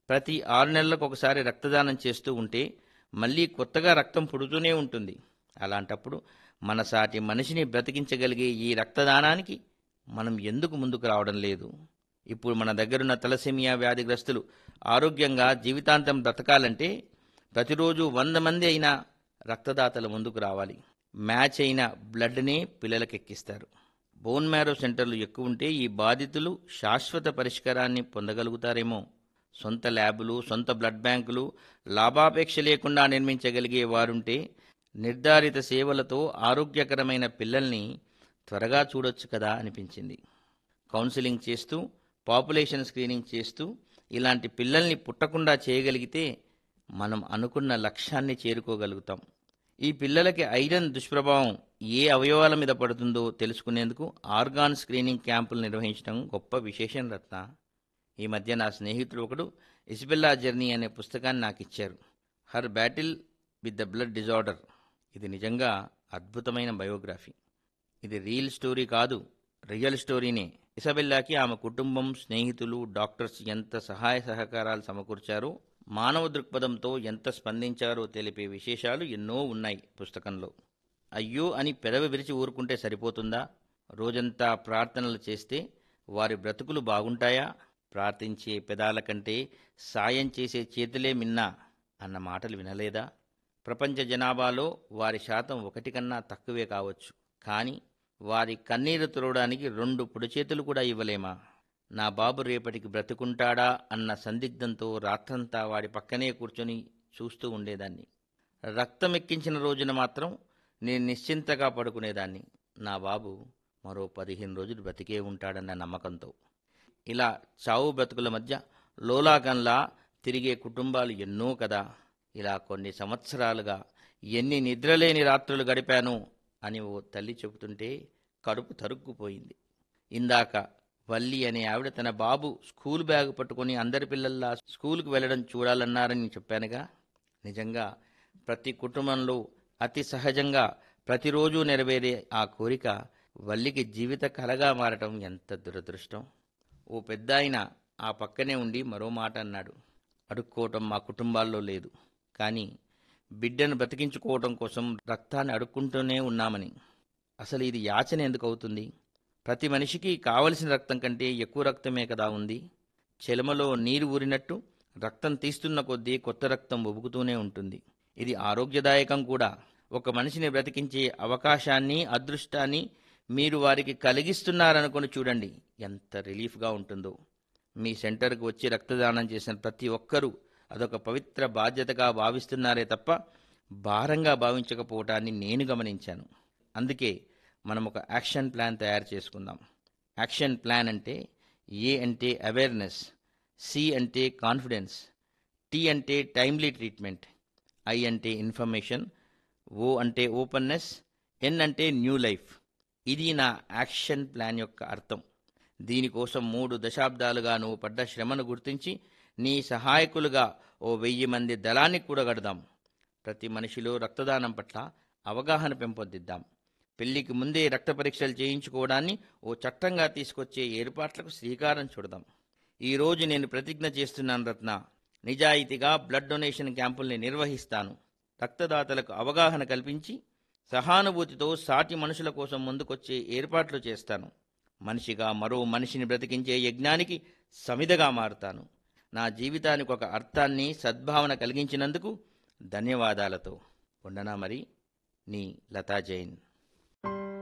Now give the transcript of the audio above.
ప్రతి ఆరు నెలలకు ఒకసారి రక్తదానం చేస్తూ ఉంటే మళ్ళీ కొత్తగా రక్తం పుడుతూనే ఉంటుంది అలాంటప్పుడు మన సాటి మనిషిని బ్రతికించగలిగే ఈ రక్తదానానికి మనం ఎందుకు ముందుకు రావడం లేదు ఇప్పుడు మన దగ్గరున్న తలసేమియా వ్యాధిగ్రస్తులు ఆరోగ్యంగా జీవితాంతం బ్రతకాలంటే ప్రతిరోజు వంద మంది అయినా రక్తదాతల ముందుకు రావాలి మ్యాచ్ అయిన బ్లడ్నే పిల్లలకు ఎక్కిస్తారు బోన్ మ్యారో సెంటర్లు ఎక్కువ ఉంటే ఈ బాధితులు శాశ్వత పరిష్కారాన్ని పొందగలుగుతారేమో సొంత ల్యాబులు సొంత బ్లడ్ బ్యాంకులు లాభాపేక్ష లేకుండా నిర్మించగలిగే వారుంటే నిర్ధారిత సేవలతో ఆరోగ్యకరమైన పిల్లల్ని త్వరగా చూడొచ్చు కదా అనిపించింది కౌన్సిలింగ్ చేస్తూ పాపులేషన్ స్క్రీనింగ్ చేస్తూ ఇలాంటి పిల్లల్ని పుట్టకుండా చేయగలిగితే మనం అనుకున్న లక్ష్యాన్ని చేరుకోగలుగుతాం ఈ పిల్లలకి ఐరన్ దుష్ప్రభావం ఏ అవయవాల మీద పడుతుందో తెలుసుకునేందుకు ఆర్గాన్ స్క్రీనింగ్ క్యాంపులు నిర్వహించడం గొప్ప విశేషం రత్న ఈ మధ్య నా స్నేహితుడు ఒకడు ఇసిబెల్లా జర్నీ అనే పుస్తకాన్ని నాకు ఇచ్చారు her battle with the blood disorder ఇది నిజంగా అద్భుతమైన బయోగ్రఫీ ఇది రియల్ స్టోరీ కాదు రియల్ స్టోరీనే ఇసబెల్లాకి ఆమె కుటుంబం స్నేహితులు డాక్టర్స్ ఎంత సహాయ సహకారాలు సమకూర్చారో మానవ దృక్పథంతో ఎంత స్పందించారో తెలిపే విశేషాలు ఎన్నో ఉన్నాయి పుస్తకంలో అయ్యో అని పెదవి విరిచి ఊరుకుంటే సరిపోతుందా రోజంతా ప్రార్థనలు చేస్తే వారి బ్రతుకులు బాగుంటాయా ప్రార్థించే పెదాల కంటే సాయం చేసే చేతులే మిన్నా అన్న మాటలు వినలేదా ప్రపంచ జనాభాలో వారి శాతం ఒకటి కన్నా తక్కువే కావచ్చు కానీ వారి కన్నీరు తుడవడానికి రెండు పుడిచేతులు కూడా ఇవ్వలేమా నా బాబు రేపటికి బ్రతుకుంటాడా అన్న సందిగ్ధంతో రాత్రంతా వాడి పక్కనే కూర్చొని చూస్తూ ఉండేదాన్ని రక్తం ఎక్కించిన రోజున మాత్రం నేను నిశ్చింతగా పడుకునేదాన్ని నా బాబు మరో పదిహేను రోజులు బ్రతికే ఉంటాడన్న నమ్మకంతో ఇలా చావు బ్రతుకుల మధ్య లోలాగంలా తిరిగే కుటుంబాలు ఎన్నో కదా ఇలా కొన్ని సంవత్సరాలుగా ఎన్ని నిద్రలేని రాత్రులు గడిపాను అని ఓ తల్లి చెబుతుంటే కడుపు తరుక్కుపోయింది ఇందాక వల్లి అనే ఆవిడ తన బాబు స్కూల్ బ్యాగ్ పట్టుకొని అందరి పిల్లల్లా స్కూల్కి వెళ్ళడం చూడాలన్నారని చెప్పానుగా నిజంగా ప్రతి కుటుంబంలో అతి సహజంగా ప్రతిరోజు నెరవేరే ఆ కోరిక వల్లికి జీవిత కలగా మారటం ఎంత దురదృష్టం ఓ పెద్ద ఆయన ఆ పక్కనే ఉండి మరో మాట అన్నాడు అడుక్కోవటం మా కుటుంబాల్లో లేదు కానీ బిడ్డను బ్రతికించుకోవటం కోసం రక్తాన్ని అడుక్కుంటూనే ఉన్నామని అసలు ఇది యాచన ఎందుకు అవుతుంది ప్రతి మనిషికి కావలసిన రక్తం కంటే ఎక్కువ రక్తమే కదా ఉంది చెలమలో నీరు ఊరినట్టు రక్తం తీస్తున్న కొద్దీ కొత్త రక్తం ఉబుకుతూనే ఉంటుంది ఇది ఆరోగ్యదాయకం కూడా ఒక మనిషిని బ్రతికించే అవకాశాన్ని అదృష్టాన్ని మీరు వారికి కలిగిస్తున్నారనుకొని చూడండి ఎంత రిలీఫ్గా ఉంటుందో మీ సెంటర్కి వచ్చి రక్తదానం చేసిన ప్రతి ఒక్కరూ అదొక పవిత్ర బాధ్యతగా భావిస్తున్నారే తప్ప భారంగా భావించకపోవటాన్ని నేను గమనించాను అందుకే మనం ఒక యాక్షన్ ప్లాన్ తయారు చేసుకుందాం యాక్షన్ ప్లాన్ అంటే ఏ అంటే అవేర్నెస్ సి అంటే కాన్ఫిడెన్స్ టీ అంటే టైమ్లీ ట్రీట్మెంట్ ఐ అంటే ఇన్ఫర్మేషన్ ఓ అంటే ఓపెన్నెస్ ఎన్ అంటే న్యూ లైఫ్ ఇది నా యాక్షన్ ప్లాన్ యొక్క అర్థం దీనికోసం మూడు దశాబ్దాలుగా నువ్వు పడ్డ శ్రమను గుర్తించి నీ సహాయకులుగా ఓ వెయ్యి మంది దళాన్ని కూడగడదాం ప్రతి మనిషిలో రక్తదానం పట్ల అవగాహన పెంపొందిద్దాం పెళ్లికి ముందే రక్త పరీక్షలు చేయించుకోవడాన్ని ఓ చట్టంగా తీసుకొచ్చే ఏర్పాట్లకు శ్రీకారం చుడదాం ఈరోజు నేను ప్రతిజ్ఞ చేస్తున్నాను రత్న నిజాయితీగా బ్లడ్ డొనేషన్ క్యాంపుల్ని నిర్వహిస్తాను రక్తదాతలకు అవగాహన కల్పించి సహానుభూతితో సాటి మనుషుల కోసం ముందుకొచ్చే ఏర్పాట్లు చేస్తాను మనిషిగా మరో మనిషిని బ్రతికించే యజ్ఞానికి సమిధగా మారుతాను నా జీవితానికి ఒక అర్థాన్ని సద్భావన కలిగించినందుకు ధన్యవాదాలతో ఉండనా మరి నీ లతా జైన్